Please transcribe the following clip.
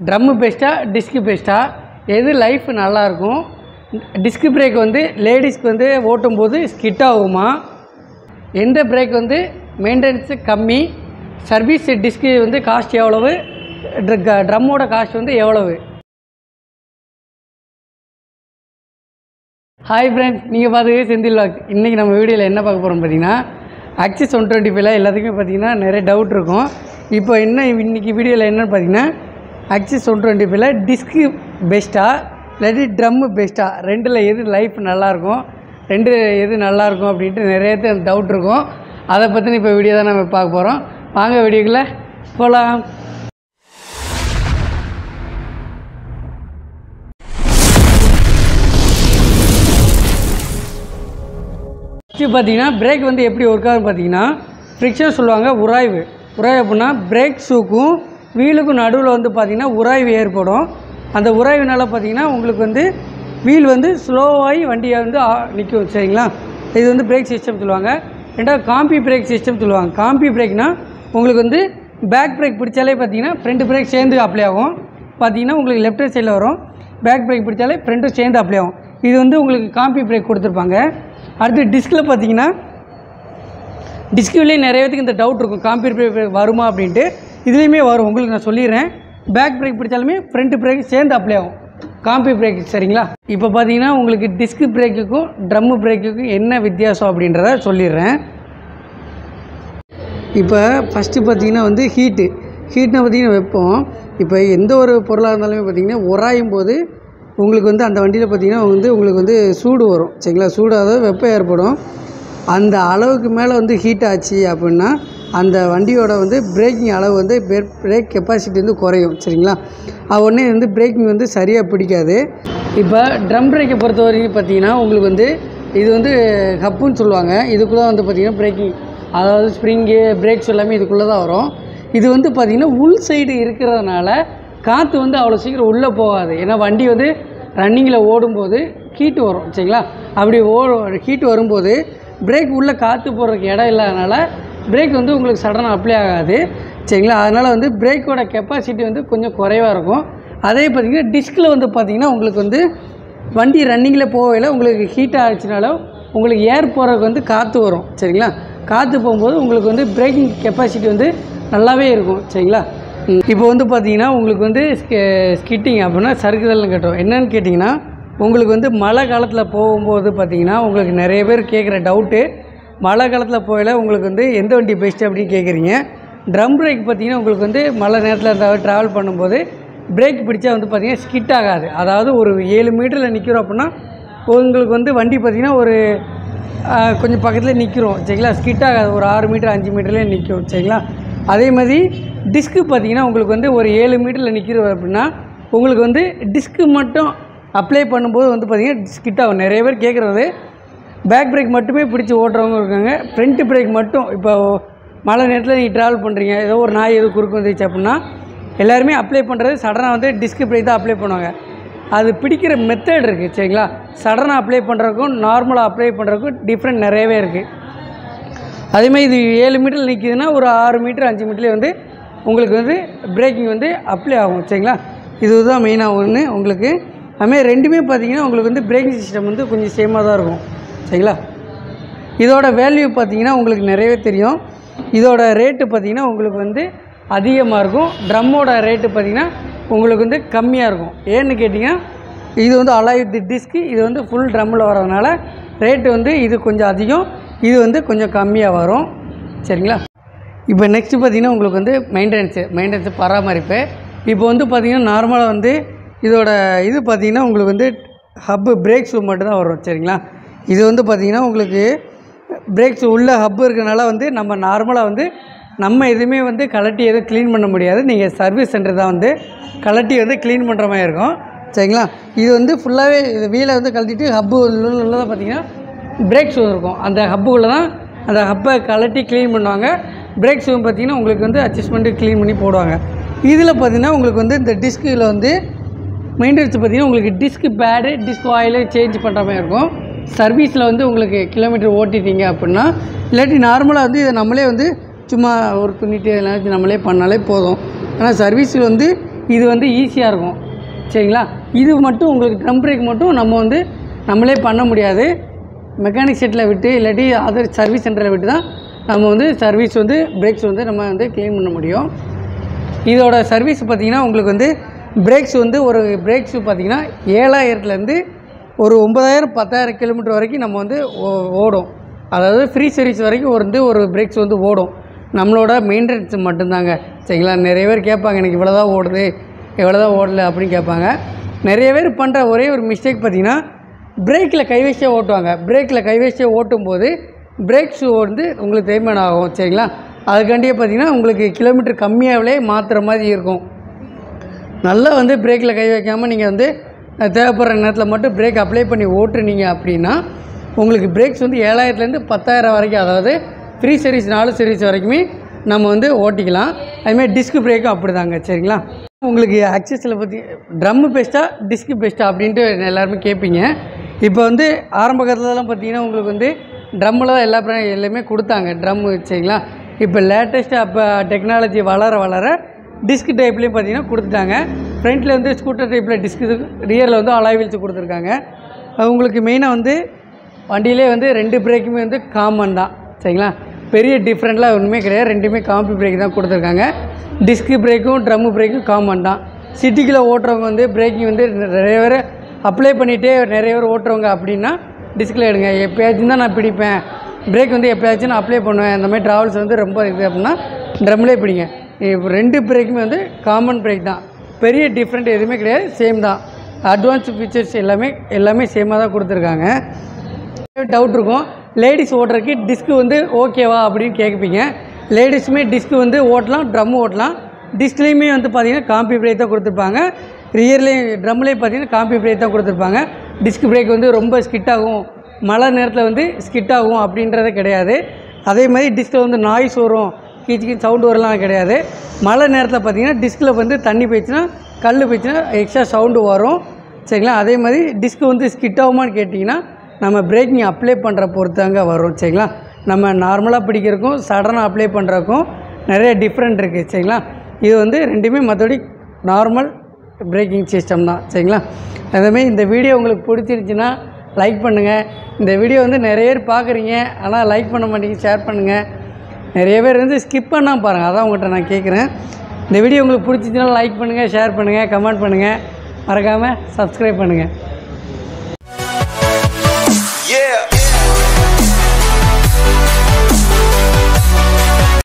Drum பெஸ்ட்டாக disc பெஸ்ட்டாக எது லைஃப் நல்லாயிருக்கும் டிஸ்க் பிரேக் வந்து லேடிஸ்க்கு வந்து ஓட்டும்போது ஸ்கிட் ஆகுமா எந்த பிரேக் வந்து மெயின்டெனன்ஸு கம்மி சர்வீஸ் டிஸ்க்கு வந்து காஸ்ட் எவ்வளவு ட்ரம்மோட காஸ்ட் வந்து எவ்வளவு ஹாய் ஃப்ரெண்ட்ஸ் நீங்கள் பார்த்து செந்தில் வாக் இன்றைக்கி நம்ம வீடியோவில் என்ன பார்க்க போகிறோம் பார்த்தீங்கன்னா ஆக்சிஸ் ஒன் டுவெண்ட்டி ஃபைவ்ல எல்லாத்துக்குமே பார்த்தீங்கன்னா நிறைய டவுட் இருக்கும் இப்போ என்ன இன்றைக்கி வீடியோவில் என்னன்னு பார்த்தீங்கன்னா ஆக்சிஸ் ஒன் டுவெண்ட்டி ஃபைவ்ல டிஸ்க்கு பெஸ்ட்டாக இல்லாட்டி ட்ரம்மு பெஸ்ட்டாக ரெண்டில் எது லைஃப் நல்லாயிருக்கும் ரெண்டு எது நல்லாயிருக்கும் அப்படின்ட்டு நிறைய டவுட் இருக்கும் அதை பற்றின இப்போ வீடியோ தான் நம்ம பார்க்க போகிறோம் வாங்க வீடியோக்குள்ளே போகலாம் ஃபஸ்ட்டு பார்த்தீங்கன்னா பிரேக் வந்து எப்படி ஒர்க் ஆகுன்னு பார்த்தீங்கன்னா ஃப்ரிக்ஷன் சொல்லுவாங்க உராய்வு உராய்வு அப்படின்னா பிரேக் ஷூக்கும் வீலுக்கும் நடுவில் வந்து பார்த்தீங்கன்னா உராய்வு ஏற்படும் அந்த உராய்வுனால பார்த்தீங்கன்னா உங்களுக்கு வந்து வீல் வந்து ஸ்லோவாகி வண்டியை வந்து நிற்கும் சரிங்களா இது வந்து பிரேக் சிஸ்டம் சொல்லுவாங்க ரெண்டாவது காம்பி பிரேக் சிஸ்டம் சொல்லுவாங்க காம்பி பிரேக்னா உங்களுக்கு வந்து பேக் பிரேக் பிடிச்சாலே பார்த்தீங்கன்னா ஃப்ரண்ட் பிரேக் சேர்ந்து அப்ளை ஆகும் பார்த்தீங்கன்னா உங்களுக்கு லெஃப்ட் சைடில் வரும் பேக் பிரேக் பிடிச்சாலே ஃப்ரண்ட்டும் சேர்ந்து அப்ளை ஆகும் இது வந்து உங்களுக்கு காம்பி பிரேக் கொடுத்துருப்பாங்க அடுத்து டிஸ்கில் பார்த்தீங்கன்னா டிஸ்கிலே நிறைய பேத்துக்கு இந்த டவுட் இருக்கும் காம்பி பிரேக் வருமா அப்படின்ட்டு இதுலேயுமே வரும் உங்களுக்கு நான் சொல்லிடுறேன் பேக் பிரேக் பிடிச்சாலுமே ஃப்ரண்ட் பிரேக் சேர்ந்து அப்ளை ஆகும் காம்பி பிரேக் சரிங்களா இப்போ பார்த்தீங்கன்னா உங்களுக்கு டிஸ்க் பிரேக்குக்கும் ட்ரம்மு பிரேக்குக்கும் என்ன வித்தியாசம் அப்படின்றத சொல்லிடுறேன் இப்போ ஃபஸ்ட்டு பார்த்தீங்கன்னா வந்து ஹீட்டு ஹீட்னா பார்த்தீங்கன்னா வெப்பம் இப்போ எந்த ஒரு பொருளாக இருந்தாலுமே பார்த்தீங்கன்னா உராயும் போது உங்களுக்கு வந்து அந்த வண்டியில் பார்த்தீங்கன்னா வந்து உங்களுக்கு வந்து சூடு வரும் சரிங்களா சூடு அதாவது வெப்பம் ஏற்படும் அந்த அளவுக்கு மேலே வந்து ஹீட் ஆச்சு அப்படின்னா அந்த வண்டியோட வந்து பிரேக்கிங் அளவு வந்து பிரேக் கெப்பாசிட்டி வந்து குறையும் சரிங்களா அது உடனே வந்து பிரேக்கிங் வந்து சரியாக பிடிக்காது இப்போ ட்ரம் பிரேக்கை பொறுத்த வரைக்கும் பார்த்தீங்கன்னா உங்களுக்கு வந்து இது வந்து ஹப்புன்னு சொல்லுவாங்க இதுக்குள்ளே வந்து பார்த்திங்கன்னா பிரேக்கிங் அதாவது ஸ்ப்ரிங்கு பிரேக்ஸ் எல்லாமே இதுக்குள்ளே தான் வரும் இது வந்து பார்த்திங்கன்னா உள் சைடு இருக்கிறதுனால காற்று வந்து அவ்வளோ சீக்கிரம் உள்ளே போகாது ஏன்னா வண்டி வந்து ரன்னிங்கில் ஓடும்போது ஹீட்டு வரும் சரிங்களா அப்படி ஓ ஹீட்டு வரும்போது பிரேக் உள்ளே காற்று போடுறதுக்கு இடம் இல்லாதனால பிரேக் வந்து உங்களுக்கு சடனாக அப்ளை ஆகாது சரிங்களா அதனால் வந்து பிரேக்கோட கெப்பாசிட்டி வந்து கொஞ்சம் குறைவாக இருக்கும் அதே பார்த்திங்கன்னா டிஸ்கில் வந்து பார்த்திங்கன்னா உங்களுக்கு வந்து வண்டி ரன்னிங்கில் போகல உங்களுக்கு ஹீட் ஆச்சுனாலும் உங்களுக்கு ஏர் போகிறதுக்கு வந்து காற்று வரும் சரிங்களா காற்று போகும்போது உங்களுக்கு வந்து பிரேக்கிங் கெப்பாசிட்டி வந்து நல்லாவே இருக்கும் சரிங்களா ம். இப்போ வந்து பார்த்தீங்கன்னா உங்களுக்கு வந்து ஸ்கிட்டிங் அப்படின்னா சறுக்குதல்னு கேட்டோம் என்னன்னு கேட்டிங்கன்னா உங்களுக்கு வந்து மழை காலத்தில் போகும்போது பார்த்தீங்கன்னா உங்களுக்கு நிறைய பேர் கேட்குற டவுட்டு மழை காலத்தில் போகல உங்களுக்கு வந்து எந்த வண்டி பெஸ்ட்டு அப்படின்னு கேட்குறீங்க ட்ரம் பிரேக் பார்த்தீங்கன்னா உங்களுக்கு வந்து மழை நேரத்தில் இருந்தால் ட்ராவல் பண்ணும்போது பிரேக் பிடிச்சா வந்து பார்த்தீங்கன்னா ஸ்கிட் ஆகாது அதாவது ஒரு ஏழு மீட்டரில் நிற்கிறோம் அப்படின்னா உங்களுக்கு வந்து வண்டி பார்த்தீங்கன்னா ஒரு ஆ, கொஞ்சம் பக்கத்தில் நிற்கிறோம் சரிங்களா ஸ்கிட் ஆகாது ஒரு ஆறு மீட்டர் அஞ்சு மீட்டர்லேயே நிற்கும் சரிங்களா அதே மாதிரி டிஸ்க்கு பார்த்தீங்கன்னா உங்களுக்கு வந்து ஒரு ஏழு மீட்டரில் நிற்கிறோம் அப்படின்னா உங்களுக்கு வந்து டிஸ்க்கு மட்டும் அப்ளை பண்ணும்போது வந்து பார்த்தீங்கன்னா ஸ்கிட் ஆகும் நிறைய பேர் கேட்குறது பேக் பிரேக் மட்டுமே பிடிச்சி ஓட்டுறவங்க இருக்காங்க ஃப்ரண்ட் பிரேக் மட்டும் இப்போ மழை நேரத்தில் நீங்கள் ட்ராவல் பண்ணுறீங்க ஏதோ ஒரு நாய் எதுவும் குறுக்கு வந்துச்சு அப்படின்னா எல்லாருமே அப்ளை பண்ணுறது சடனாக வந்து டிஸ்க் பிரேக் தான் அப்ளை பண்ணுவாங்க அது பிடிக்கிற மெத்தட் இருக்குது சரிங்களா சடனாக அப்ளை பண்ணுறதுக்கும் நார்மலாக அப்ளை பண்ணுறதுக்கும் டிஃப்ரெண்ட் நிறையவே இருக்குது அதேமாதிரி இது ஏழு மீட்டரில் நிற்கிதுன்னா ஒரு ஆறு மீட்டர் அஞ்சு மீட்டர்லேயே வந்து உங்களுக்கு வந்து பிரேக்கிங் வந்து அப்ளை ஆகும் சரிங்களா இதுதான் மெயினாக ஒன்று உங்களுக்கு அதுமாதிரி ரெண்டுமே பார்த்தீங்கன்னா உங்களுக்கு வந்து பிரேக்கிங் சிஸ்டம் வந்து கொஞ்சம் சேமாக தான் இருக்கும் சரிங்களா இதோட வேல்யூ பார்த்தீங்கன்னா உங்களுக்கு நிறையவே தெரியும் இதோட ரேட்டு பார்த்தீங்கன்னா உங்களுக்கு வந்து அதிகமாக இருக்கும் ட்ரம்மோட ரேட்டு பார்த்தீங்கன்னா உங்களுக்கு வந்து கம்மியாக இருக்கும் ஏன்னு கேட்டிங்கன்னா இது வந்து அலாய் தி டிஸ்க்கு இது வந்து ஃபுல் ட்ரம்மில் வரதுனால ரேட்டு வந்து இது கொஞ்சம் அதிகம் இது வந்து கொஞ்சம் கம்மியாக வரும் சரிங்களா இப்போ நெக்ஸ்ட்டு பார்த்தீங்கன்னா உங்களுக்கு வந்து மெயின்டெனன்ஸு மெயின்டெனன்ஸு பராமரிப்பு இப்போ வந்து பார்த்தீங்கன்னா நார்மலாக வந்து இதோட இது பார்த்தீங்கன்னா உங்களுக்கு வந்து ஹப்பு பிரேக் ஷூ மட்டும்தான் வரும் சரிங்களா இது வந்து பார்த்தீங்கன்னா உங்களுக்கு பிரேக் ஷூ உள்ள ஹப்பு இருக்கனால வந்து நம்ம நார்மலாக வந்து நம்ம எதுவுமே வந்து கலட்டி எதுவும் க்ளீன் பண்ண முடியாது நீங்கள் சர்வீஸ் சென்டர் தான் வந்து கலட்டி வந்து க்ளீன் பண்ணுற மாதிரி இருக்கும் சரிங்களா இது வந்து ஃபுல்லாகவே இது வீலை வந்து கழட்டிட்டு ஹப்பு உள்ளதான் பார்த்தீங்கன்னா பிரேக் ஷூ இருக்கும் அந்த ஹப்புக்குள்ளே தான் அந்த ஹப்பை கலட்டி க்ளீன் பண்ணுவாங்க பிரேக் ஷூ பார்த்தீங்கன்னா உங்களுக்கு வந்து அட்ஜஸ்ட்மெண்ட்டு க்ளீன் பண்ணி போடுவாங்க இதில் பார்த்தீங்கன்னா உங்களுக்கு வந்து இந்த டிஸ்கில் வந்து மெயின்டெனன்ஸ் பார்த்தீங்கன்னா உங்களுக்கு disc pad disc oil change பண்ணுற மாதிரி இருக்கும் சர்வீஸில் வந்து உங்களுக்கு கிலோமீட்டர் ஓட்டிட்டீங்க அப்படின்னா இல்லாட்டி நார்மலாக வந்து இதை நம்மளே வந்து சும்மா ஒரு துணிட்டு எல்லாம் நம்மளே பண்ணாலே போதும் ஆனால் சர்வீஸில் வந்து இது வந்து ஈஸியாக இருக்கும் சரிங்களா இது மட்டும் உங்களுக்கு ட்ரம் பிரேக் மட்டும் நம்ம வந்து நம்மளே பண்ண முடியாது மெக்கானிக் செட்டில் விட்டு இல்லாட்டி அதர் சர்வீஸ் சென்டரில் விட்டு தான் நம்ம வந்து சர்வீஸ் வந்து பிரேக்ஸ் வந்து நம்ம வந்து க்ளீன் பண்ண முடியும் இதோட சர்வீஸ் பார்த்திங்கன்னா உங்களுக்கு வந்து பிரேக்ஸ் வந்து ஒரு பிரேக்ஸு பார்த்திங்கன்னா ஏழாயிரத்துலேருந்து ஒரு ஒம்பதாயிரம் பத்தாயிரம் கிலோமீட்டர் வரைக்கும் நம்ம வந்து ஓ- ஓடும் அதாவது ஃப்ரீ சர்வீஸ் வரைக்கும் ஒரு வந்து ஒரு பிரேக்ஸ் வந்து ஓடும் நம்மளோட மெயின்டெனன்ஸ் மட்டும்தாங்க சரிங்களா நிறைய பேர் கேட்பாங்க எனக்கு இவ்வளோ தான் ஓடுது இவ்வளோ தான் ஓடல அப்படின்னு கேட்பாங்க நிறைய பேர் பண்ணுற ஒரே ஒரு மிஸ்டேக் பார்த்திங்கன்னா பிரேக்கில் கை வச்சே ஓட்டுவாங்க பிரேக்கில் கை வச்சே ஓட்டும்போது பிரேக் ஷூ வந்து உங்களுக்கு தேய்மானம் ஆகும் சரிங்களா அதுக்காண்டியே பார்த்தீங்கன்னா உங்களுக்கு கிலோமீட்டர் கம்மியாகவே மாற்றுற மாதிரி இருக்கும் நல்லா வந்து பிரேக்கில் கை வைக்காமல் நீங்கள் வந்து அஹ், தேவைப்படுற நேரத்தில் மட்டும் பிரேக் அப்ளை பண்ணி ஓட்டுனீங்க அப்படின்னா உங்களுக்கு பிரேக்ஸ் வந்து ஏழாயிரத்துலேருந்து பத்தாயிரம் வரைக்கும் அதாவது ஃப்ரீ சர்வீஸ் நாலு சர்வீஸ் வரைக்குமே நம்ம வந்து ஓட்டிக்கலாம் அதுமாதிரி டிஸ்க் பிரேக்கும் அப்படி தாங்க சரிங்களா உங்களுக்கு ஆக்சஸில் பற்றி ட்ரம்மு பெஸ்ட்டாக டிஸ்க் பெஸ்ட்டாக அப்படின்ட்டு எல்லாருமே கேட்பீங்க இப்போ வந்து ஆரம்ப காலத்துலலாம் பார்த்தீங்கன்னா உங்களுக்கு வந்து ட்ரம்மில் தான் எல்லா ப்ரா எல்லாமே கொடுத்தாங்க ட்ரம்மு சரிங்களா இப்போ லேட்டஸ்ட்டாக அப்போ டெக்னாலஜி வளர வளர டிஸ்க் டைப்லேயும் பார்த்தீங்கன்னா கொடுத்துட்டாங்க ஃப்ரண்ட்டில் வந்து ஸ்கூட்டர் டைப்பில் டிஸ்க் ரியரில் வந்து அலாய் வீல்ஸ் கொடுத்துருக்காங்க அது உங்களுக்கு மெயினாக வந்து வண்டியிலே வந்து ரெண்டு பிரேக்குமே வந்து காமன் தான் சரிங்களா பெரிய டிஃப்ரெண்ட்லாம் ஒன்றுமே கிடையாது ரெண்டுமே காம்பி பிரேக் தான் கொடுத்துருக்காங்க டிஸ்க் பிரேக்கும் ட்ரம்மு பிரேக்கும் காமன் தான் சிட்டிக்குள்ளே ஓட்டுறவங்க வந்து பிரேக்கிங் வந்து நிறைய பேர் அப்ளை பண்ணிகிட்டே நிறைய பேர் ஓட்டுறவங்க அப்படின்னா டிஸ்கில் எடுங்க எப்பயாச்சும் தான் நான் பிடிப்பேன் பிரேக் வந்து எப்பயாச்சும் நான் அப்ளை பண்ணுவேன் இந்த மாதிரி ட்ராவல்ஸ் வந்து ரொம்ப இது அப்படின்னா ட்ரம்லேயே பிடிங்க இப்போ ரெண்டு பிரேக்குமே வந்து காமன் பிரேக் தான் பெரிய டிஃப்ரெண்ட் எதுவுமே கிடையாது சேம் தான் அட்வான்ஸ் ஃபீச்சர்ஸ் எல்லாமே எல்லாமே சேமாக தான் கொடுத்துருக்காங்க டவுட் இருக்கும் லேடிஸ் ஓட்டுறதுக்கு டிஸ்க்கு வந்து ஓகேவா அப்படின்னு கேட்பீங்க லேடிஸுமே டிஸ்க்கு வந்து ஓட்டலாம் ட்ரம் ஓட்டலாம் டிஸ்க்லேயுமே வந்து பார்த்தீங்கன்னா காம்பி பிரேக் தான் கொடுத்துருப்பாங்க ரியர்லேயும் ட்ரம்லேயும் பார்த்தீங்கன்னா காம்பி பிரேக் தான் கொடுத்துருப்பாங்க டிஸ்க் பிரேக் வந்து ரொம்ப ஸ்கிட் ஆகும் மழை நேரத்தில் வந்து ஸ்கிட் ஆகும் அப்படின்றதே கிடையாது அதே மாதிரி டிஸ்கில் வந்து நாய்ஸ் வரும் கீச்சு கீச்சு சவுண்டு வரலாம் கிடையாது மழை நேரத்தில் பார்த்தீங்கன்னா டிஸ்கில் வந்து தண்ணி போயிடுச்சுன்னா கல் போயிடுச்சுன்னா எக்ஸ்ட்ரா சவுண்டு வரும் சரிங்களா அதே மாதிரி டிஸ்க் வந்து ஸ்கிட் ஆகுமான்னு கேட்டிங்கன்னா நம்ம பிரேக்கிங் அப்ளை பண்ணுற பொறுத்தாங்க வரும் சரிங்களா நம்ம நார்மலாக பிடிக்கிறதுக்கும் சடனாக அப்ளை பண்ணுறதுக்கும் நிறைய டிஃப்ரெண்ட் இருக்குது சரிங்களா இது வந்து ரெண்டுமே மற்றபடி நார்மல் பிரேக்கிங் சிஸ்டம் தான் சரிங்களா அதேமாதிரி இந்த வீடியோ உங்களுக்கு பிடிச்சிருந்துச்சின்னா லைக் பண்ணுங்கள் இந்த வீடியோ வந்து நிறைய பேர் பார்க்குறீங்க ஆனால் லைக் பண்ண மாட்டீங்க ஷேர் பண்ணுங்கள் நிறைய பேர் வந்து ஸ்கிப் பண்ணால் பாருங்கள் அதான் உங்கள்கிட்ட நான் கேட்குறேன் இந்த வீடியோ உங்களுக்கு பிடிச்சிச்சுன்னா லைக் பண்ணுங்கள் ஷேர் பண்ணுங்கள் கமெண்ட் பண்ணுங்கள் மறக்காமல் சப்ஸ்கிரைப் பண்ணுங்கள் Yeah.